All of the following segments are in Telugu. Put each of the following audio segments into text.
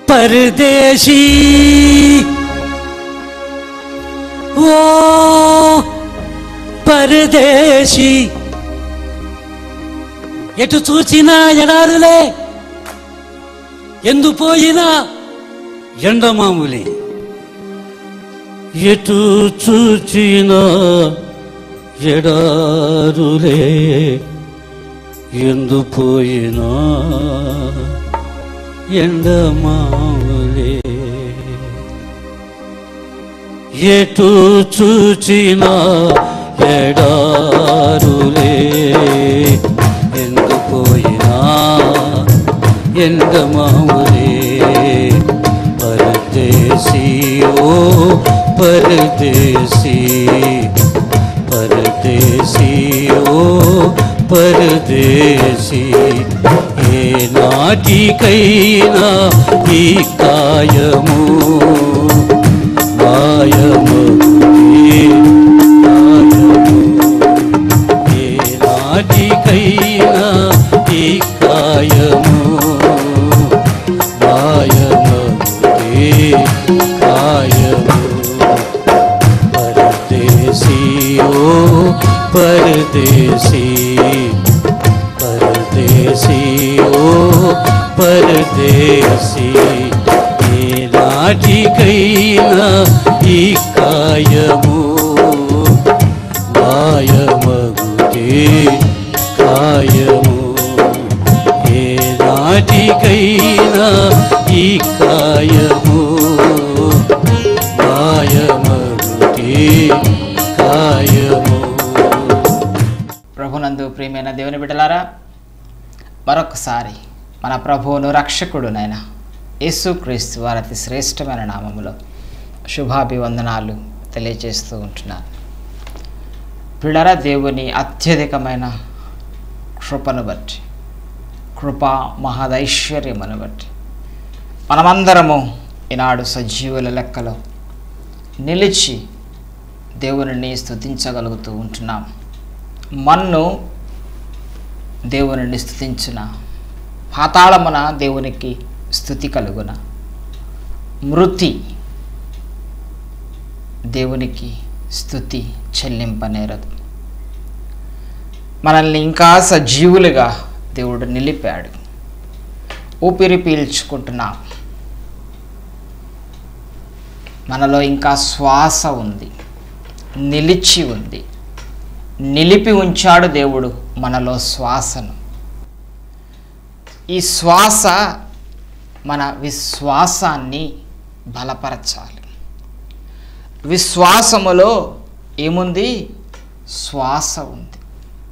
పరదేశీ ఓ పరదేశీ ఎటు చూచినా ఎడారులే ఎందు పోయినా ఎండమాములే ఎటు చూచినా ఎడారులే ఎందు పోయినా ఎండమాములే ఎటు చూచినా ఎడారులే ఎందు పోయినా ఎండమాములే పరదేశీ ఓ పరదేశీ పరదేశీ ఓ పరదేశీ ఏ నాటికైనా ఈ కాయము మాయము ఏ కాయము ఏ నాటికైనా ఈ కాయము మాయము ఏ కాయము పరదేశీ ఓ పరదేశీ పరదేశీ ఓ పరదేశీ ఏ నాటికైనా ఈ కాయము మాయమగుతే కాయము ఏ నాటికైనా ఈ కాయము మాయమగుతే కాయము ప్రభునందు ప్రియమైన దేవుని బిడ్డలారా మరొకసారి మన ప్రభువును రక్షకుడునైన యేసుక్రీస్తు వారి అతి శ్రేష్టమైన నామములో శుభాభివందనాలు తెలియజేస్తూ ఉంటున్నాను పిల్లరా దేవుని అత్యధికమైన కృపను బట్టి కృప మహదైశ్వర్యమును బట్టి మనమందరము ఈనాడు సజీవుల లెక్కలో నిలిచి దేవునిని స్తుతించగలుగుతూ ఉంటున్నాం మన్ను దేవునిని స్థుతించిన పాతాళమున దేవునికి స్థుతి కలుగున మృతి దేవునికి స్థుతి చెల్లింపనేరదు మనల్ని ఇంకా సజీవులుగా దేవుడు నిలిపాడు ఊపిరి పీల్చుకుంటున్నాం మనలో ఇంకా శ్వాస ఉంది నిలిచి ఉంది నిలిపి ఉంచాడు దేవుడు మనలో శ్వాసను ఈ శ్వాస మన విశ్వాసాన్ని బలపరచాలి విశ్వాసములో ఏముంది శ్వాస ఉంది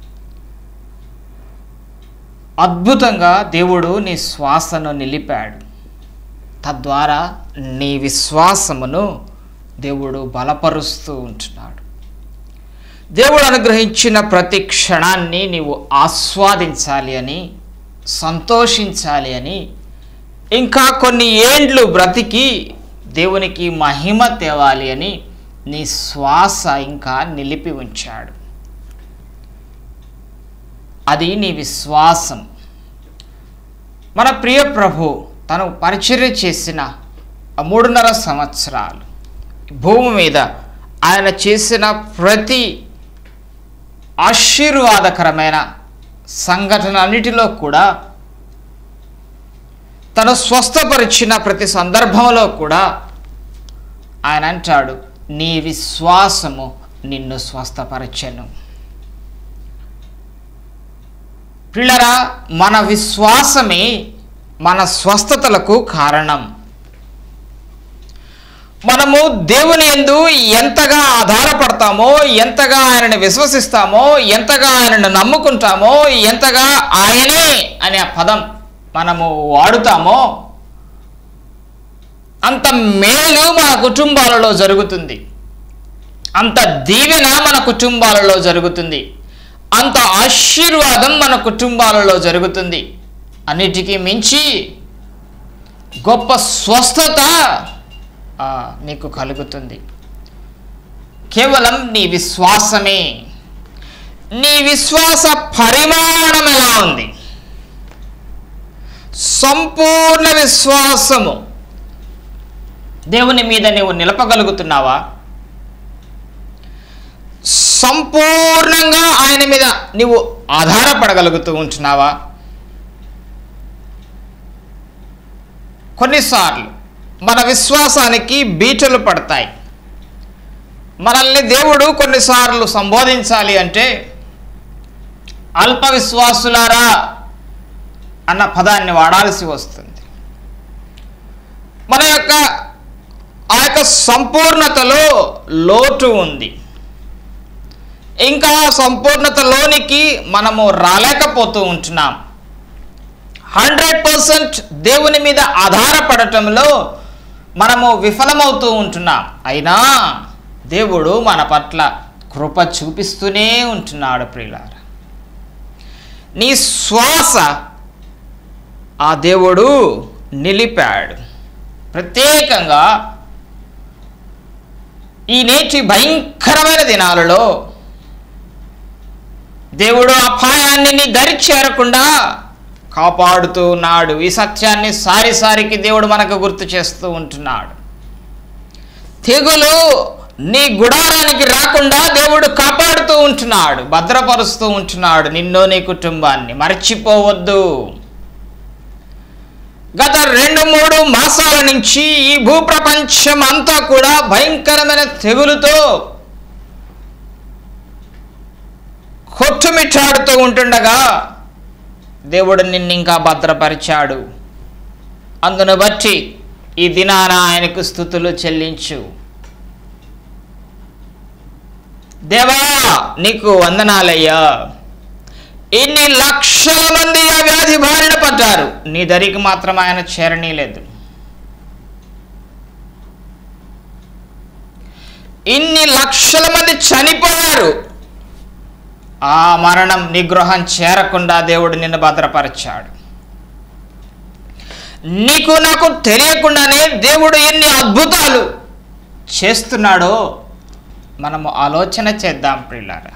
అద్భుతంగా దేవుడు నీ శ్వాసను నిలిపాడు తద్వారా నీ విశ్వాసమును దేవుడు బలపరుస్తూ ఉంటున్నాడు దేవుడు అనుగ్రహించిన ప్రతి క్షణాన్ని నీవు ఆస్వాదించాలి అని సంతోషించాలి అని ఇంకా కొన్ని ఏండ్లు బ్రతికి దేవునికి మహిమ తేవాలి అని నీ శ్వాస ఇంకా నిలిపి ఉంచాడు అది నీ విశ్వాసం మన ప్రియ ప్రభు తను పరిచర్య చేసిన ఆ మూడున్నర సంవత్సరాలు భూమి మీద ఆయన చేసిన ప్రతి ఆశీర్వాదకరమైన సంఘటన అన్నిటిలో కూడా తను స్వస్థపరిచిన ప్రతి సందర్భంలో కూడా ఆయన అంటాడు నీ విశ్వాసము నిన్ను స్వస్థపరచెను పిల్లరా మన విశ్వాసమే మన స్వస్థతలకు కారణం మనము దేవుని ఎందు ఎంతగా ఆధారపడతామో ఎంతగా ఆయనని విశ్వసిస్తామో ఎంతగా ఆయనను నమ్ముకుంటామో ఎంతగా ఆయనే అనే ఆ పదం మనము వాడుతామో అంత మేలు మన కుటుంబాలలో జరుగుతుంది అంత దీవెన మన కుటుంబాలలో జరుగుతుంది అంత ఆశీర్వాదం మన కుటుంబాలలో జరుగుతుంది అన్నిటికీ మించి గొప్ప స్వస్థత ఆ, నీకు కలుగుతుంది కేవలం నీ విశ్వాసమే నీ విశ్వాస పరిమాణం ఎలా ఉంది సంపూర్ణ విశ్వాసము దేవుని మీద నీవు నిలపగలుగుతున్నావా సంపూర్ణంగా ఆయన మీద నీవు ఆధారపడగలుగుతూ ఉంటున్నావా కొన్నిసార్లు మన విశ్వాసానికి బీటలు పడతాయి మనల్ని దేవుడు కొన్నిసార్లు సంబోధించాలి అంటే అల్ప విశ్వాసులారా అన్న పదాన్ని వాడాల్సి వస్తుంది మన యొక్క ఆ యొక్క సంపూర్ణతలో లోటు ఉంది ఇంకా సంపూర్ణతలోనికి మనము రాలేకపోతూ ఉంటున్నాం హండ్రెడ్ పర్సెంట్ దేవుని మీద ఆధారపడటంలో మనము విఫలమవుతూ ఉంటున్నాం అయినా దేవుడు మన పట్ల కృప చూపిస్తూనే ఉంటున్నాడు ప్రియులార నీ శ్వాస ఆ దేవుడు నిలిపాడు ప్రత్యేకంగా ఈ నేటి భయంకరమైన దినాలలో దేవుడు అపాయాన్ని నీ దరి చేరకుండా కాపాడుతూ ఉన్నాడు ఈ సత్యాన్ని సారి సారికి దేవుడు మనకు గుర్తు చేస్తూ ఉంటున్నాడు తెగులు నీ గుడారానికి రాకుండా దేవుడు కాపాడుతూ ఉంటున్నాడు భద్రపరుస్తూ ఉంటున్నాడు నిన్ను నీ కుటుంబాన్ని మర్చిపోవద్దు గత రెండు మూడు మాసాల నుంచి ఈ భూప్రపంచం అంతా కూడా భయంకరమైన తెగులుతో కొట్టుమిట్టాడుతూ ఉంటుండగా దేవుడు నిన్ను ఇంకా భద్రపరిచాడు అందును బట్టి ఈ దినాన ఆయనకు స్థుతులు చెల్లించు దేవా నీకు వందనాలయ్యా ఇన్ని లక్షల మంది ఆ వ్యాధి బారిన పడ్డారు నీ దరికి మాత్రం ఆయన చేరనీలేదు ఇన్ని లక్షల మంది చనిపోయారు ఆ మరణం నీ గృహం చేరకుండా దేవుడు నిన్ను భద్రపరిచాడు నీకు నాకు తెలియకుండానే దేవుడు ఎన్ని అద్భుతాలు చేస్తున్నాడో మనము ఆలోచన చేద్దాం ప్రియులారా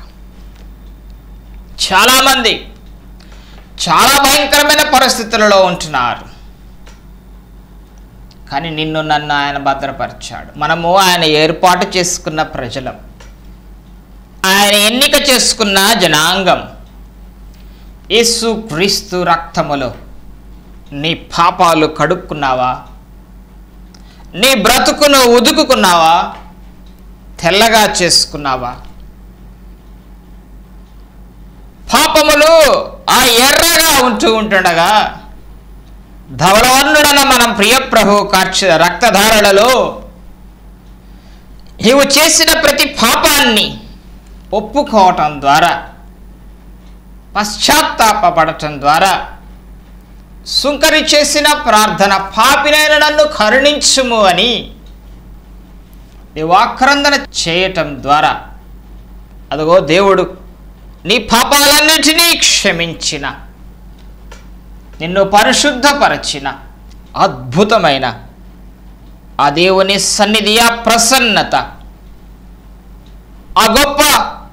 చాలామంది చాలా భయంకరమైన పరిస్థితులలో ఉంటున్నారు కానీ నిన్ను నన్ను ఆయన భద్రపరిచాడు మనము ఆయన ఏర్పాటు చేసుకున్న ప్రజలం ఆయన ఎన్నిక చేసుకున్న జనాంగం యేసు క్రీస్తు రక్తములో నీ పాపాలు కడుక్కున్నావా నీ బ్రతుకును ఉదుకుకున్నావా తెల్లగా చేసుకున్నావా పాపములు ఆ ఎర్రగా ఉంటూ ఉంటుండగా ధవలవర్ణుడన మనం ప్రియప్రభు కార్చ రక్తధారలలో నీవు చేసిన ప్రతి పాపాన్ని ఒప్పుకోవటం ద్వారా పశ్చాత్తాపడటం ద్వారా సుంకరి చేసిన ప్రార్థన పాపినైన నన్ను కరుణించుము అని దివాక్రందన చేయటం ద్వారా అదిగో దేవుడు నీ పాపాలన్నిటినీ క్షమించిన నిన్ను పరిశుద్ధపరచిన అద్భుతమైన ఆ దేవుని సన్నిధి ఆ ప్రసన్నత ఆ గొప్ప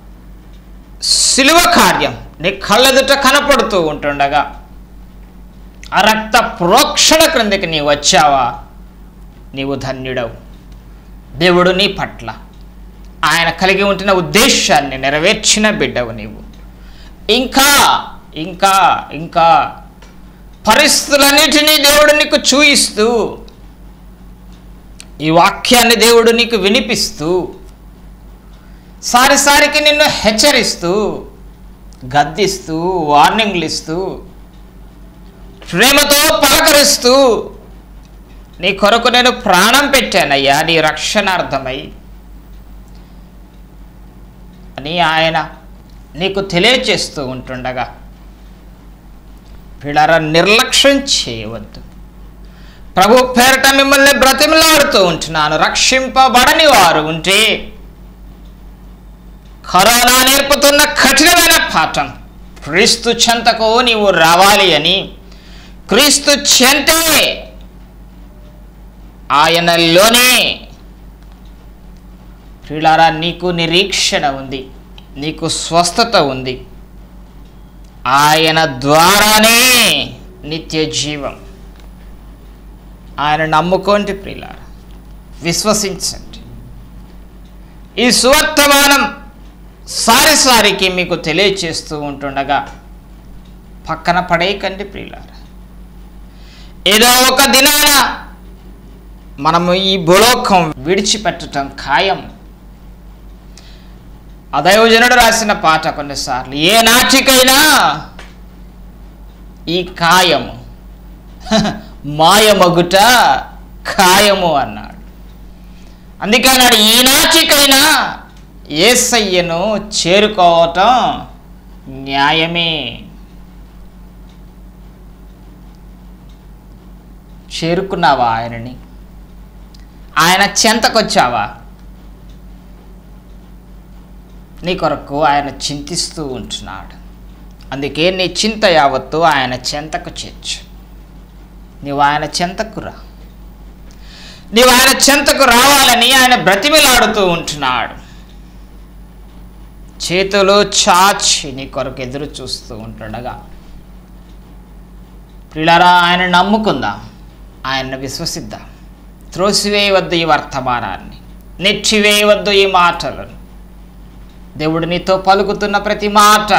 శిలువ కార్యం నీ కళ్ళెదుట కనపడుతూ ఉంటుండగా ఆ రక్త ప్రోక్షణ క్రిందకి నీవు వచ్చావా నీవు ధన్యుడవు దేవుడు నీ పట్ల ఆయన కలిగి ఉంటున్న ఉద్దేశాన్ని నెరవేర్చిన బిడ్డవు నీవు ఇంకా ఇంకా ఇంకా పరిస్థితులన్నిటినీ దేవుడు నీకు చూయిస్తూ ఈ వాక్యాన్ని దేవుడు నీకు వినిపిస్తూ సారిసారికి నిన్ను హెచ్చరిస్తూ గద్దిస్తూ వార్నింగ్లు ఇస్తూ ప్రేమతో పలకరిస్తూ నీ కొరకు నేను ప్రాణం పెట్టానయ్యా నీ రక్షణార్థమై అని ఆయన నీకు తెలియచేస్తూ ఉంటుండగా పిల్లర నిర్లక్ష్యం చేయవద్దు ప్రభు పేరట మిమ్మల్ని బ్రతిమలాడుతూ ఉంటున్నాను రక్షింపబడని వారు ఉంటే కరోనా నేర్పుతున్న కఠినమైన పాఠం క్రీస్తు చెంతకు నీవు రావాలి అని క్రీస్తు చెంతే ఆయనలోనే ప్రియులారా నీకు నిరీక్షణ ఉంది నీకు స్వస్థత ఉంది ఆయన ద్వారానే నిత్య జీవం ఆయన నమ్ముకోండి ప్రియులారా విశ్వసించండి ఈ సువర్తమానం సారి సారికి మీకు తెలియచేస్తూ ఉంటుండగా పక్కన పడేయకండి ప్రియులారా ఏదో ఒక దినాన మనము ఈ భూలోకం విడిచిపెట్టడం ఖాయం అదయోజనుడు రాసిన పాట కొన్నిసార్లు ఏ నాటికైనా ఈ కాయము మాయమగుట ఖాయము అన్నాడు అందుకే అన్నాడు ఈనాటికైనా ఏసయ్యను చేరుకోవటం న్యాయమే చేరుకున్నావా ఆయనని ఆయన చెంతకొచ్చావా నీ కొరకు ఆయన చింతిస్తూ ఉంటున్నాడు అందుకే నీ చింత యావత్తు ఆయన చెంతకు చేర్చు నీవు ఆయన చెంతకు రా నీవు ఆయన చెంతకు రావాలని ఆయన బ్రతిమిలాడుతూ ఉంటున్నాడు చేతులు చాచి నీ కొరకు ఎదురు చూస్తూ ఉంటుండగా ప్రియులారా ఆయన నమ్ముకుందాం ఆయన్ని విశ్వసిద్దాం త్రోసివేయవద్దు ఈ వర్తమానాన్ని నెట్టివేయవద్దు ఈ మాటలను దేవుడు నీతో పలుకుతున్న ప్రతి మాట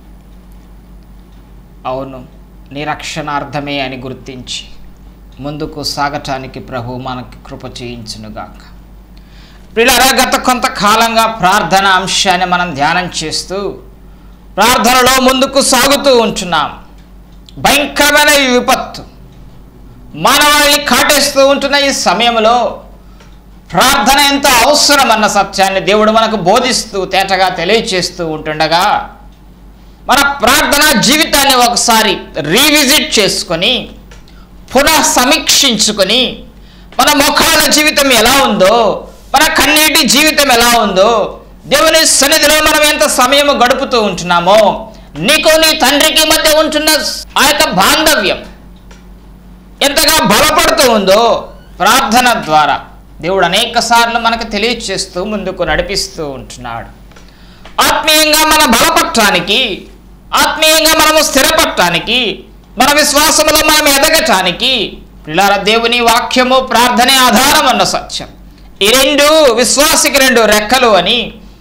అవును నీ రక్షణార్థమే అని గుర్తించి ముందుకు సాగటానికి ప్రభు మనకి కృప చేయించునుగాక ప్రియులారా గత కొంతకాలంగా ప్రార్థన అంశాన్ని మనం ధ్యానం చేస్తూ ప్రార్థనలో ముందుకు సాగుతూ ఉంటున్నాం భయంకరమైన ఈ విపత్తు మానవాళిని కాటేస్తూ ఉంటున్న ఈ సమయంలో ప్రార్థన ఎంత అవసరం అన్న సత్యాన్ని దేవుడు మనకు బోధిస్తూ తేటగా తెలియచేస్తూ ఉంటుండగా మన ప్రార్థనా జీవితాన్ని ఒకసారి రీవిజిట్ చేసుకొని పునః సమీక్షించుకొని మన ముఖాల జీవితం ఎలా ఉందో మన కన్నీటి జీవితం ఎలా ఉందో దేవుని సన్నిధిలో మనం ఎంత సమయం గడుపుతూ ఉంటున్నామో నీకు నీ తండ్రికి మధ్య ఉంటున్న ఆ యొక్క బాంధవ్యం ఎంతగా బలపడుతూ ఉందో ప్రార్థన ద్వారా దేవుడు అనేక సార్లు మనకు తెలియచేస్తూ ముందుకు నడిపిస్తూ ఉంటున్నాడు ఆత్మీయంగా మన బలపడటానికి ఆత్మీయంగా మనము స్థిరపడటానికి మన విశ్వాసములో మనం ఎదగటానికి పిల్లార దేవుని వాక్యము ప్రార్థనే ఆధారం అన్న సత్యం ఈ రెండు విశ్వాసికి రెండు రెక్కలు అని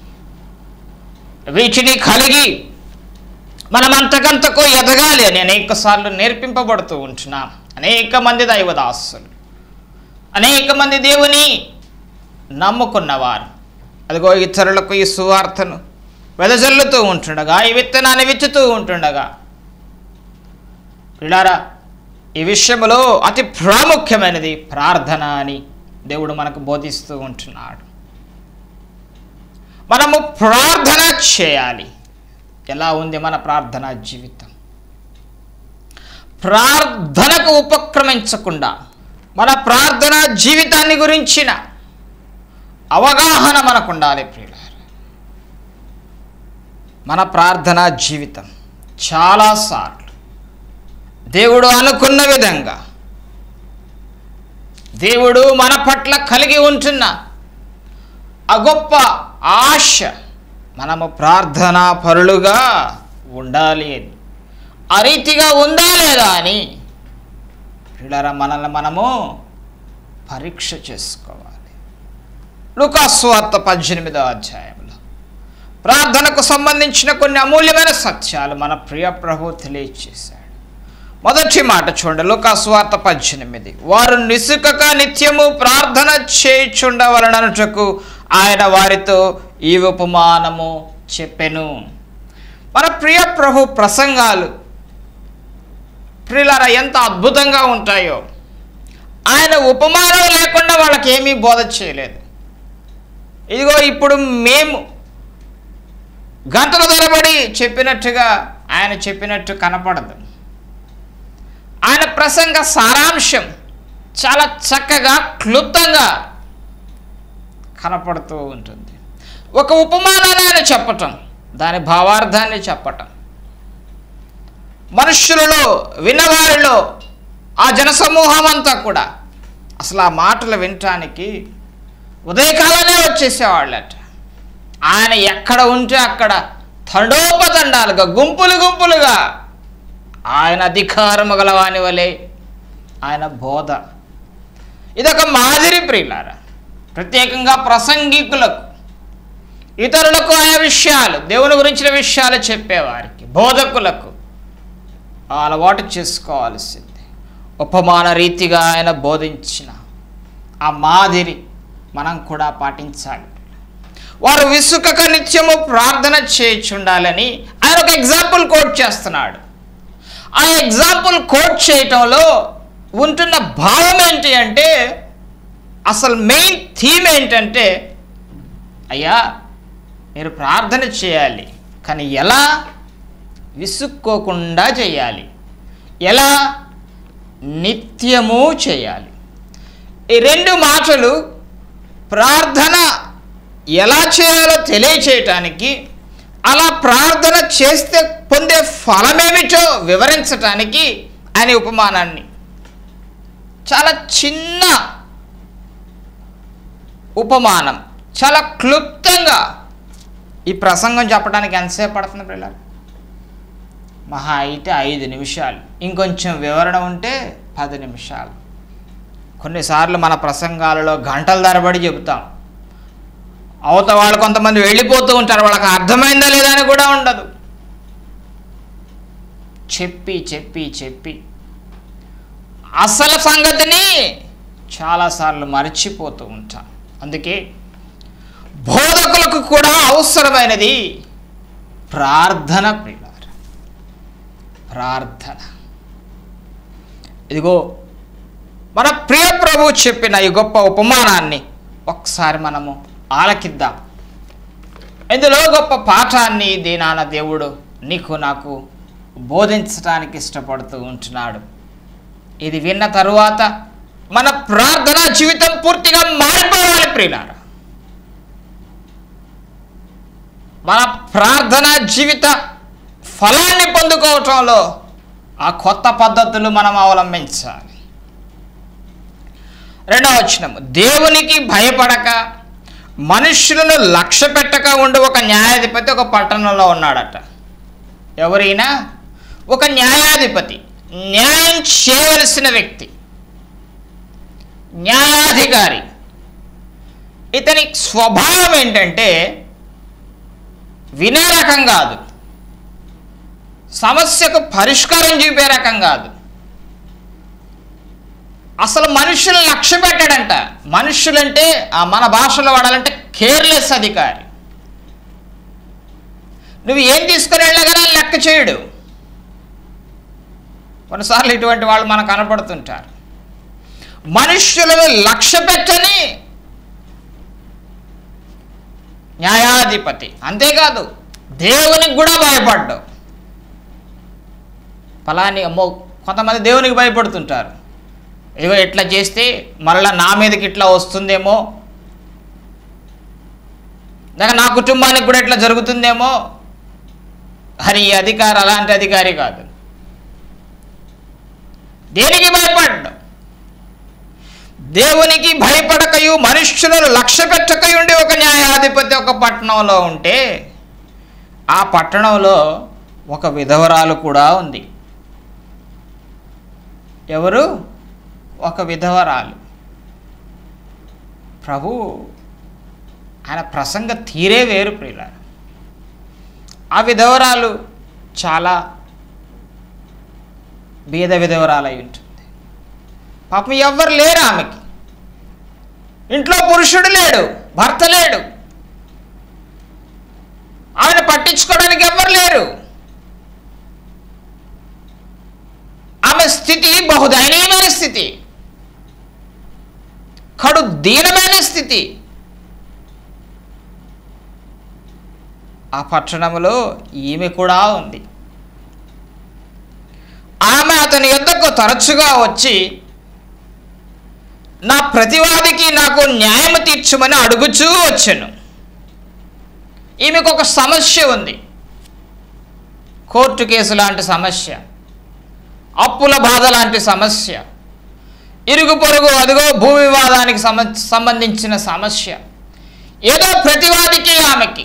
వీటిని కలిగి మనం అంతకంతకు ఎదగాలి అని అనేక సార్లు నేర్పింపబడుతూ ఉంటున్నాం అనేక మంది దైవదాసులు అనేక మంది దేవుని నమ్ముకున్నవారు అదిగో ఇతరులకు ఈ సువార్తను వెదజల్లుతూ ఉంటుండగా ఈ విత్తనాన్ని విత్తుతూ ఉంటుండగా పిల్లారా ఈ విషయంలో అతి ప్రాముఖ్యమైనది ప్రార్థన అని దేవుడు మనకు బోధిస్తూ ఉంటున్నాడు మనము ప్రార్థన చేయాలి ఎలా ఉంది మన ప్రార్థనా జీవితం ప్రార్థనకు ఉపక్రమించకుండా మన ప్రార్థన జీవితాన్ని గురించిన అవగాహన మనకు ఉండాలి ప్రియులారా మన ప్రార్థనా జీవితం చాలాసార్లు దేవుడు అనుకున్న విధంగా దేవుడు మన పట్ల కలిగి ఉంటున్న ఆ గొప్ప ఆశ మనము ప్రార్థనా పరులుగా ఉండాలి అని ఆ రీతిగా ఉందా లేదా అని పిల్లరా మనల్ని మనము పరీక్ష చేసుకోవాలి లుకాస్వార్త పద్దెనిమిదో అధ్యాయంలో ప్రార్థనకు సంబంధించిన కొన్ని అమూల్యమైన సత్యాలు మన ప్రియ ప్రభు తెలియచేశాడు మొదటి మాట చూడండి లుకాస్వార్త పద్దెనిమిది వారు నిసుకక నిత్యము ప్రార్థన చేయుచుండవలనటకు ఆయన వారితో ఈ ఉపమానము చెప్పెను మన ప్రియ ప్రభు ప్రసంగాలు ప్రియులారా ఎంత అద్భుతంగా ఉంటాయో ఆయన ఉపమానం లేకుండా వాళ్ళకి ఏమీ బోధ చేయలేదు ఇదిగో ఇప్పుడు మేము గంటల తరబడి చెప్పినట్టుగా ఆయన చెప్పినట్టు కనపడదు ఆయన ప్రసంగ సారాంశం చాలా చక్కగా క్లుప్తంగా కనపడుతూ ఉంటుంది ఒక ఉపమానాన్ని ఆయన చెప్పటం దాని భావార్థాన్ని చెప్పటం మనుష్యులలో విన్నవారిలో ఆ జనసమూహం అంతా కూడా అసలు ఆ మాటలు వినటానికి ఉదయకాలనే వచ్చేసేవాళ్ళట ఆయన ఎక్కడ ఉంటే అక్కడ తండోపతండాలుగా గుంపులు గుంపులుగా ఆయన అధికారము గలవాని వలె ఆయన బోధ ఇదొక మాదిరి ప్రియులారా ప్రత్యేకంగా ప్రసంగికులకు ఇతరులకు ఆయా విషయాలు దేవుని గురించిన విషయాలు చెప్పేవారికి బోధకులకు అలవాటు చేసుకోవాల్సింది ఉపమాన రీతిగా ఆయన బోధించిన ఆ మాదిరి మనం కూడా పాటించాలి వారు విసుకక నిత్యము ప్రార్థన చేయుచుండాలని ఆయన ఒక ఎగ్జాంపుల్ కోట్ చేస్తున్నాడు ఆ ఎగ్జాంపుల్ కోట్ చేయటంలో ఉంటున్న భావం ఏంటి అంటే అసలు మెయిన్ థీమ్ ఏంటంటే అయ్యా మీరు ప్రార్థన చేయాలి కానీ ఎలా విసుక్కోకుండా చేయాలి ఎలా నిత్యము చేయాలి ఈ రెండు మాటలు ప్రార్థన ఎలా చేయాలో తెలియచేయటానికి అలా ప్రార్థన చేస్తే పొందే ఫలమేమిటో వివరించటానికి ఆయన ఉపమానాన్ని చాలా చిన్న ఉపమానం చాలా క్లుప్తంగా ఈ ప్రసంగం చెప్పడానికి ఎంతసేపు పడుతుంది పిల్లలు మహా అయితే ఐదు నిమిషాలు ఇంకొంచెం వివరణ ఉంటే పది నిమిషాలు కొన్నిసార్లు మన ప్రసంగాలలో గంటల ధరబడి చెబుతాం అవత వాళ్ళు కొంతమంది వెళ్ళిపోతూ ఉంటారు వాళ్ళకి అర్థమైందా లేదా అని కూడా ఉండదు చెప్పి చెప్పి చెప్పి అసలు సంగతిని చాలాసార్లు మర్చిపోతూ ఉంటాం అందుకే బోధకులకు కూడా అవసరమైనది ప్రార్థన ప్రియులార ప్రార్థన ఇదిగో మన ప్రియ ప్రభు చెప్పిన ఈ గొప్ప ఉపమానాన్ని ఒకసారి మనము ఆలకిద్దాం ఇందులో గొప్ప పాఠాన్ని దీనాన దేవుడు నీకు నాకు బోధించడానికి ఇష్టపడుతూ ఉంటున్నాడు ఇది విన్న తరువాత మన ప్రార్థనా జీవితం పూర్తిగా మారిపోవాలి ప్రియులారా మన ప్రార్థనా జీవిత ఫలాన్ని పొందుకోవటంలో ఆ కొత్త పద్ధతులు మనం అవలంబించాలి రెండవ వచనము దేవునికి భయపడక మనుషులను లక్ష్య పెట్టక ఉండి ఒక న్యాయాధిపతి ఒక పట్టణంలో ఉన్నాడట ఎవరైనా ఒక న్యాయాధిపతి న్యాయం చేయవలసిన వ్యక్తి న్యాయాధికారి ఇతని స్వభావం ఏంటంటే వినే రకం కాదు సమస్యకు పరిష్కారం చూపే రకం కాదు అసలు మనుషులను లక్ష్య పెట్టాడంట మనుషులంటే ఆ మన భాషలో వాడాలంటే కేర్లెస్ అధికారి నువ్వు ఏం తీసుకుని వెళ్ళగల లెక్క చేయడు కొన్నిసార్లు ఇటువంటి వాళ్ళు మనకు కనపడుతుంటారు మనుష్యులను లక్ష్య పెట్టని న్యాయాధిపతి అంతేకాదు దేవునికి కూడా భయపడ్డు ఫలాని అమ్మో కొంతమంది దేవునికి భయపడుతుంటారు ఇగో ఇట్లా చేస్తే మరలా నా మీదకి ఇట్లా వస్తుందేమో లేక నా కుటుంబానికి కూడా ఇట్లా జరుగుతుందేమో అని ఈ అధికారి అలాంటి అధికారి కాదు దేనికి భయపడ్డు దేవునికి భయపడకయు మనుష్యులను లక్ష్య పెట్టకయుండి ఒక న్యాయాధిపతి ఒక పట్టణంలో ఉంటే ఆ పట్టణంలో ఒక విధవరాలు కూడా ఉంది ఎవరు ఒక విధవరాలు ప్రభు ఆయన ప్రసంగ తీరే వేరు ప్రియుల ఆ విధవరాలు చాలా బీద విధవరాలై ఉంటుంది పాపం ఎవ్వరు లేరు ఆమెకి ఇంట్లో పురుషుడు లేడు భర్త లేడు ఆమెను పట్టించుకోవడానికి ఎవ్వరు లేరు ఆమె స్థితి బహుదయనీయమైన స్థితి కడు దీనమైన స్థితి ఆ పట్టణంలో ఈమె కూడా ఉంది ఆమె అతని యొద్దకు తరచుగా వచ్చి నా ప్రతివాదికి నాకు న్యాయం తీర్చమని అడుగుచూ వచ్చాను ఈమెకు ఒక సమస్య ఉంది కోర్టు కేసు లాంటి సమస్య అప్పుల బాధ లాంటి సమస్య ఇరుగు పొరుగు అదిగో భూ వివాదానికి సమ సంబంధించిన సమస్య ఏదో ప్రతివాదికి ఆమెకి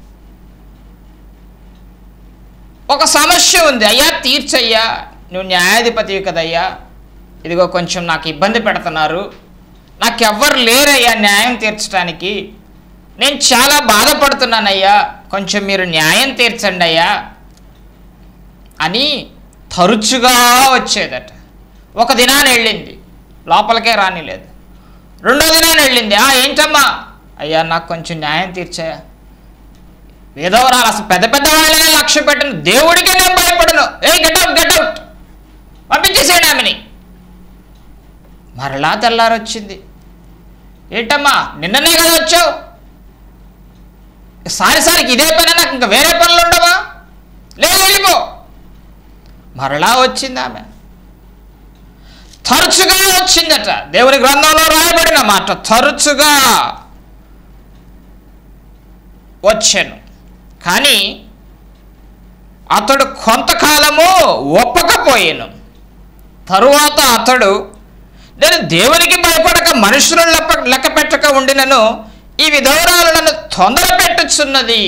ఒక సమస్య ఉంది అయ్యా తీర్చయ్యా నువ్వు న్యాయాధిపతివి కదయ్యా ఇదిగో కొంచెం నాకు ఇబ్బంది పెడుతున్నారు నాకెవ్వరు లేరయ్యా న్యాయం తీర్చడానికి నేను చాలా బాధపడుతున్నానయ్యా కొంచెం మీరు న్యాయం తీర్చండి అయ్యా అని తరచుగా వచ్చేదట ఒక దినాన వెళ్ళింది లోపలికే రానిలేదు రెండో దినాన వెళ్ళింది ఆ ఏంటమ్మా అయ్యా నాకు కొంచెం న్యాయం తీర్చాయా వేదవరాలు అసలు పెద్ద పెద్ద వాళ్ళనే లక్ష్య పెట్టను దేవుడికే నేను భయపడను ఏ గెట్అవుట్ గెట్అవుట్ పంపించేసేయండి ఆమెని మరలా తెల్లారొచ్చింది ఏంటమ్మా నిన్ననే కదా వచ్చావు సారి సారికి ఇదే పని నాకు ఇంకా వేరే పనులు ఉండవా లేదు వెళ్ళిపో మరలా వచ్చింది ఆమె తరచుగా వచ్చిందట దేవుని గ్రంథంలో రాయబడిన మాట తరచుగా వచ్చాను కానీ అతడు కొంతకాలము ఒప్పకపోయాను తరువాత అతడు నేను దేవునికి భయపడక మనుషులను లెక్క లెక్క పెట్టక ఉండినను ఈ విధవరాలు నన్ను తొందర పెట్టుచున్నది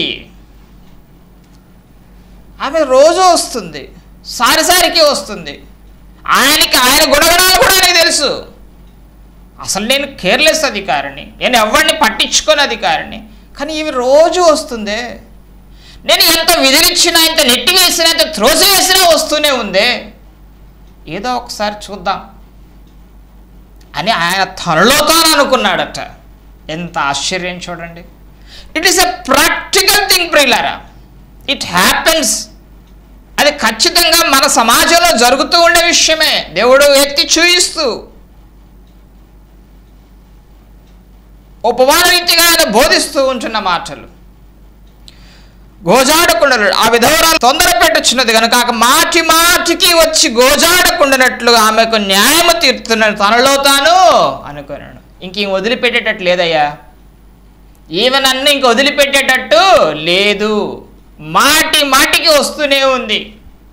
ఆమె రోజు వస్తుంది సారిసారికి వస్తుంది ఆయనకి ఆయన గుణగణాలు కూడా ఆయనకు తెలుసు అసలు నేను కేర్లెస్ అధికారిని నేను ఎవరిని పట్టించుకోని అధికారిని కానీ ఇవి రోజు వస్తుందే నేను ఎంత విదిలిచ్చినా ఎంత నెట్టి వేసినా ఎంత త్రోసి వేసినా వస్తూనే ఉందే ఏదో ఒకసారి చూద్దాం అని ఆయన తనలో తాను అనుకున్నాడట ఎంత ఆశ్చర్యం చూడండి it is a practical thing ప్రియులారా ఇట్ హ్యాపెన్స్ అది ఖచ్చితంగా మన సమాజంలో జరుగుతూ ఉండే విషయమే దేవుడు ఎత్తి చూయిస్తూ ఉపమాన రీతిగా ఆయన బోధిస్తూ ఉంటున్న మాటలు గోజాడకుండలు ఆ విధవరాలు తొందర పెట్టుచున్నది కనుక ఆ మాటి మాటికి వచ్చి గోజాడకుండానట్లు ఆమెకు న్యాయము తీరుతున్నాడు తనలో తాను అనుకున్నాడు ఇంక ఈమె వదిలిపెట్టేటట్టు లేదయ్యా ఈమె నన్ను ఇంక వదిలిపెట్టేటట్టు లేదు మాటి మాటికి వస్తూనే ఉంది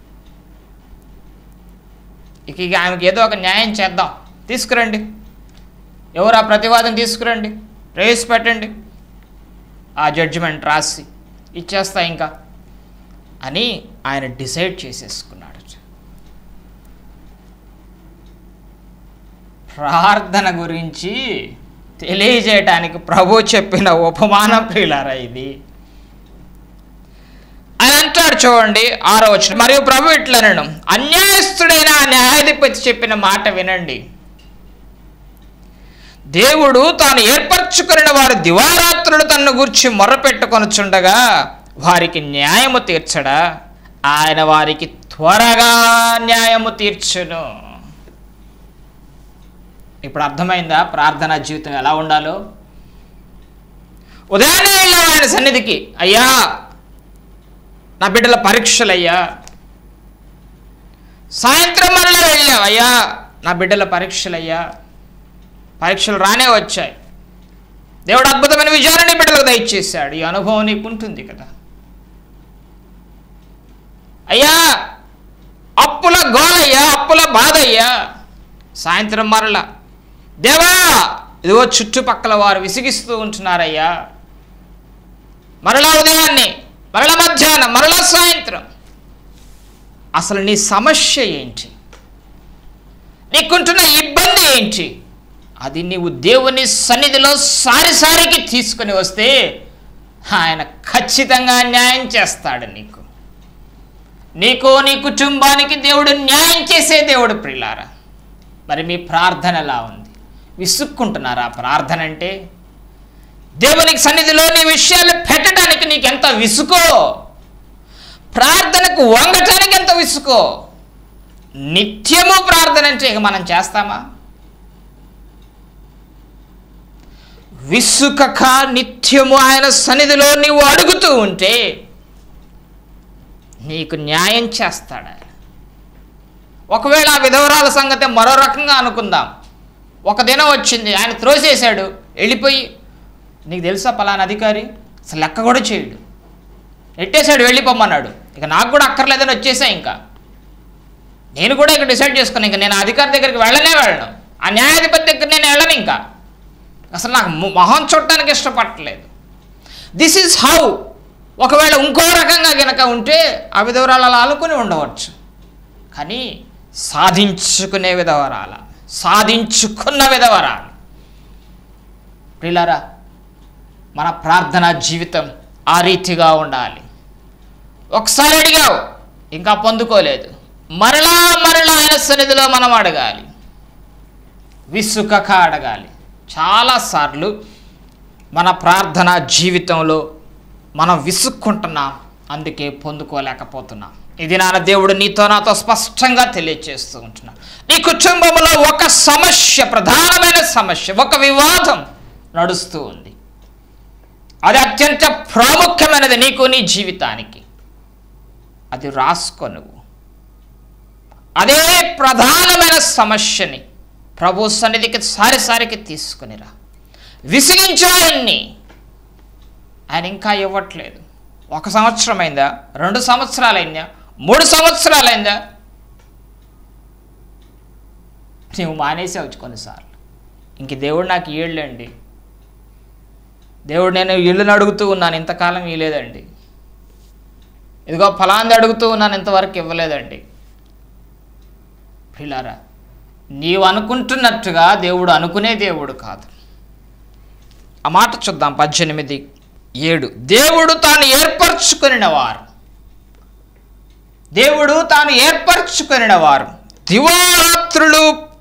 ఇక ఇక ఆమెకి ఏదో ఒక న్యాయం చేద్దాం తీసుకురండి ఎవరు ఆ ప్రతివాదం తీసుకురండి రేసి పెట్టండి ఆ జడ్జిమెంట్ రాసి ఇచ్చేస్తా ఇంకా అని ఆయన డిసైడ్ చేసేసుకున్నాడు ప్రార్థన గురించి తెలియజేయటానికి ప్రభు చెప్పిన ఉపమానం ప్రియులారా ఇది అని అంటాడు చూడండి ఆరో వచ్చిన మరియు ప్రభు ఇట్లనను అన్యాయస్తుడైన ఆ న్యాయాధిపతి చెప్పిన మాట వినండి దేవుడు తాను ఏర్పరచుకున్న వారి దివారాత్రులు తన్ను గూర్చి మొర్రపెట్టుకొనుచుండగా వారికి న్యాయము తీర్చడా ఆయన వారికి త్వరగా న్యాయము తీర్చును ఇప్పుడు అర్థమైందా ప్రార్థనా జీవితం ఎలా ఉండాలో ఉదయాన్నే వెళ్ళాం ఆయన సన్నిధికి అయ్యా నా బిడ్డల పరీక్షలయ్యా సాయంత్రం మరలా వెళ్ళాం అయ్యా నా బిడ్డల పరీక్షలయ్యా పరీక్షలు రానే వచ్చాయి దేవుడు అద్భుతమైన విజయాన్ని బిడ్డలకు దయచేశాడు ఈ అనుభవం నీకు ఉంటుంది కదా అయ్యా అప్పుల గోలయ్యా అప్పుల బాధయ్యా సాయంత్రం మరలా దేవా ఇదిగో చుట్టుపక్కల వారు విసిగిస్తూ ఉంటున్నారయ్యా మరలా ఉదయాన్నే మరలా మధ్యాహ్నం మరలా సాయంత్రం అసలు నీ సమస్య ఏంటి నీకుంటున్న ఇబ్బంది ఏంటి అది నీవు దేవుని సన్నిధిలో సారిసారికి తీసుకొని వస్తే ఆయన ఖచ్చితంగా న్యాయం చేస్తాడు నీకు నీకు నీ కుటుంబానికి దేవుడు న్యాయం చేసే దేవుడు ప్రిలారా మరి మీ ప్రార్థన ఎలా ఉంది విసుక్కుంటున్నారా ప్రార్థన అంటే దేవునికి సన్నిధిలో నీ విషయాలు పెట్టడానికి నీకు ఎంత విసుకో ప్రార్థనకు వంగటానికి ఎంత విసుకో నిత్యము ప్రార్థన అంటే ఇక మనం చేస్తామా విసుకక నిత్యము ఆయన సన్నిధిలో నీవు అడుగుతూ ఉంటే నీకు న్యాయం చేస్తాడు ఆయన ఒకవేళ ఆ విధవరాల సంగతి మరో రకంగా అనుకుందాం ఒక దినం వచ్చింది ఆయన త్రోసేశాడు వెళ్ళిపోయి నీకు తెలుసా పలానా అధికారి అసలు లెక్క కూడా చేయడు నెట్టేశాడు వెళ్ళిపోమన్నాడు ఇక నాకు కూడా అక్కర్లేదని వచ్చేసా ఇంకా నేను కూడా ఇక డిసైడ్ చేసుకున్నాను ఇంకా నేను ఆ అధికారి దగ్గరికి వెళ్ళనే వెళ్ళను ఆ న్యాయాధిపతి దగ్గర నేను వెళ్ళను ఇంకా అసలు నాకు మొ- మొహం చూడటానికి ఇష్టపడట్లేదు దిస్ ఈజ్ హౌ ఒకవేళ ఇంకో రకంగా గనక ఉంటే ఆ విధవరాలు అలా అనుకుని ఉండవచ్చు కానీ సాధించుకునే విధవరాల సాధించుకున్న విధవరాలు ప్రిలారా మన ప్రార్థనా జీవితం ఆ రీతిగా ఉండాలి ఒకసారి అడిగావు ఇంకా పొందుకోలేదు మరలా మరలా ఆయన సన్నిధిలో మనం అడగాలి విసుకక అడగాలి చాలాసార్లు మన ప్రార్థనా జీవితంలో మనం విసుక్కుంటున్నాం అందుకే పొందుకోలేకపోతున్నాం ఇది నాన్న దేవుడు నీతో నాతో స్పష్టంగా తెలియచేస్తూ ఉంటున్నా నీ కుటుంబంలో ఒక సమస్య ప్రధానమైన సమస్య ఒక వివాదం నడుస్తూ ఉంది అది అత్యంత ప్రాముఖ్యమైనది నీకు నీ జీవితానికి అది రాసుకో నువ్వు అదే ప్రధానమైన సమస్యని ప్రభు సన్నిధికి సారిసారికి తీసుకునిరా విసిగించు ఆయన్ని ఆయన ఇంకా ఇవ్వట్లేదు ఒక సంవత్సరం అయిందా రెండు సంవత్సరాలైందా మూడు సంవత్సరాలైందా నువ్వు మానేసావు కొన్నిసార్లు ఇంక దేవుడు నాకు ఏళ్ళండి దేవుడు నేను ఇళ్ళని అడుగుతూ ఉన్నాను ఇంతకాలం ఇవ్వలేదండి ఇదిగో ఫలాంది అడుగుతూ ఉన్నాను ఇంతవరకు ఇవ్వలేదండి పిల్లారా నీవు అనుకుంటున్నట్టుగా దేవుడు అనుకునే దేవుడు కాదు ఆ మాట చూద్దాం పద్దెనిమిది ఏడు దేవుడు తాను ఏర్పరచుకొనిన వారు దేవుడు తాను ఏర్పరచుకొనిన వారు దివారాత్రులు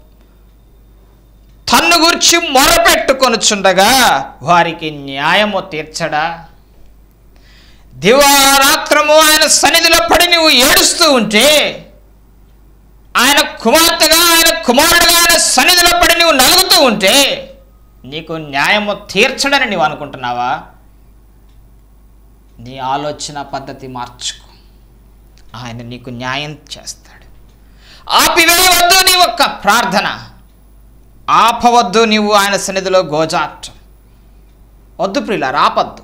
తన్ను గురించి మొరపెట్టుకొనుచుండగా వారికి న్యాయము తీర్చడా దివారాత్రము ఆయన సన్నిధిలో పడి నువ్వు ఏడుస్తూ ఉంటే ఆయన కుమార్తెగా ఆయన కుమారుడుగా ఆయన సన్నిధిలో పడి నువ్వు నలుగుతూ ఉంటే నీకు న్యాయము తీర్చడని నీవు అనుకుంటున్నావా నీ ఆలోచన పద్ధతి మార్చుకో ఆయన నీకు న్యాయం చేస్తాడు ఆపివేయవద్దు నీ ఒక్క ప్రార్థన ఆపవద్దు నీవు ఆయన సన్నిధిలో గోజాటం వద్దు ప్రియుల రాపద్దు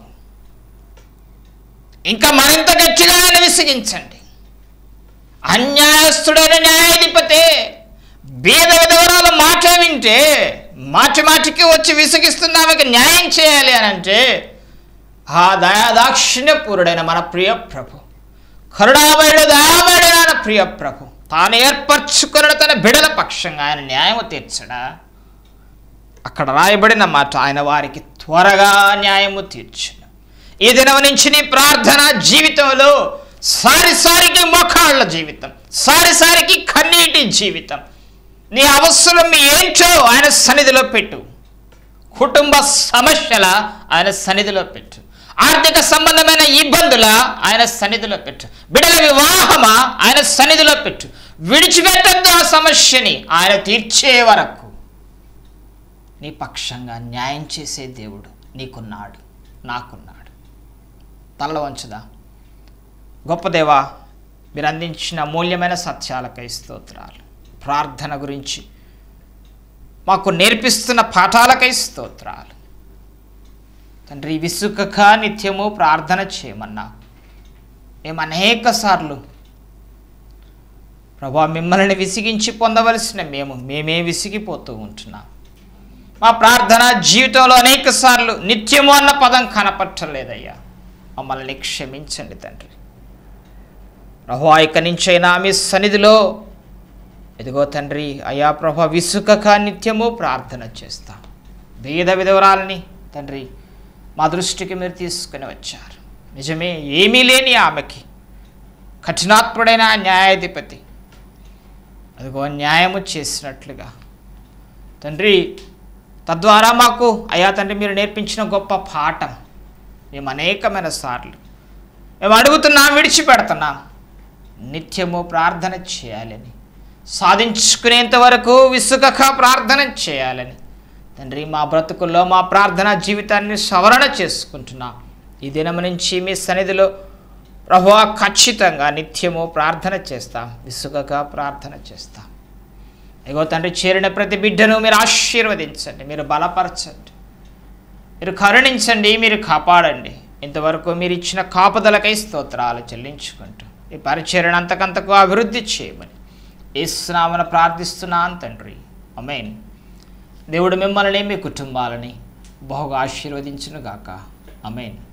ఇంకా మరింత గట్టిగా ఆయన విసిగించండి అన్యాయస్తుడైన న్యాయాధిపతే బీద విధవరాల మాట వింటే మాటి మాటికి వచ్చి విసిగిస్తున్న ఆమెకు న్యాయం చేయాలి అని అంటే ఆ దయాదాక్షిణ్యపూరుడైన మన ప్రియ ప్రభు కరుణామయుడు దయామయుడైన మన ప్రియ ప్రభు తాను ఏర్పరచుకున్న తన బిడల పక్షంగా ఆయన న్యాయము తీర్చడా అక్కడ రాయబడిన మాట ఆయన వారికి త్వరగా న్యాయము తీర్చును ఈ దినం నుంచి నీ ప్రార్థన జీవితంలో సారిసారికి మొఖాళ్ళ జీవితం సారిసారికి కన్నీటి జీవితం నీ అవసరం ఏంటో ఆయన సన్నిధిలో పెట్టు కుటుంబ సమస్యల ఆయన సన్నిధిలో పెట్టు ఆర్థిక సంబంధమైన ఇబ్బందుల ఆయన సన్నిధిలో పెట్టు బిడల వివాహమా ఆయన సన్నిధిలో పెట్టు విడిచిపెట్టద్దు ఆ సమస్యని ఆయన తీర్చే వరకు నీ పక్షంగా న్యాయం చేసే దేవుడు నీకున్నాడు నాకున్నాడు తల వంచుదా గొప్ప దేవా మీరు అందించిన మూల్యమైన సత్యాలకై స్తోత్రాలు ప్రార్థన గురించి మాకు నేర్పిస్తున్న పాఠాలకై స్తోత్రాలు తండ్రి విసుకక నిత్యము ప్రార్థన చేయమన్నా మేము అనేక సార్లు ప్రభా మిమ్మల్ని విసిగించి పొందవలసిన మేము మేమే విసిగిపోతూ ఉంటున్నాం మా ప్రార్థన జీవితంలో అనేక సార్లు నిత్యము అన్న పదం కనపట్టలేదయ్యా మమ్మల్ని క్షమించండి తండ్రి ప్రభా ఇక నుంచైనా మీ సన్నిధిలో ఇదిగో తండ్రి అయా ప్రభా విసుకక నిత్యము ప్రార్థన చేస్తాం బీద విధవరాలని తండ్రి మా దృష్టికి మీరు తీసుకుని వచ్చారు నిజమే ఏమీ లేని ఆమెకి కఠినాత్ముడైన ఆ న్యాయాధిపతి అదిగో న్యాయము చేసినట్లుగా తండ్రి తద్వారా మాకు అయ్యా తండ్రి మీరు నేర్పించిన గొప్ప పాఠం మేము అనేకమైన సార్లు మేము అడుగుతున్నాం విడిచిపెడుతున్నాం నిత్యము ప్రార్థన చేయాలని సాధించుకునేంత వరకు విసుగక ప్రార్థన చేయాలని తండ్రి మా బ్రతుకుల్లో మా ప్రార్థన జీవితాన్ని సవరణ చేసుకుంటున్నాం ఈ దినం నుంచి మీ సన్నిధిలో ప్రభు ఖచ్చితంగా నిత్యము ప్రార్థన చేస్తాం విసుగక ప్రార్థన చేస్తాం ఇగో తండ్రి చేరిన ప్రతి బిడ్డను మీరు ఆశీర్వదించండి మీరు బలపరచండి మీరు కరుణించండి మీరు కాపాడండి ఇంతవరకు మీరు ఇచ్చిన కాపుదలకై స్తోత్రాలు చెల్లించుకుంటూ ఈ పరిచర్యను అంతకంతకు అభివృద్ధి చేయమని ఏసునామన ప్రార్థిస్తున్నాను తండ్రి అమేన్ దేవుడు మిమ్మల్ని మీ కుటుంబాలని బహుగా ఆశీర్వదించునుగాక అమేన్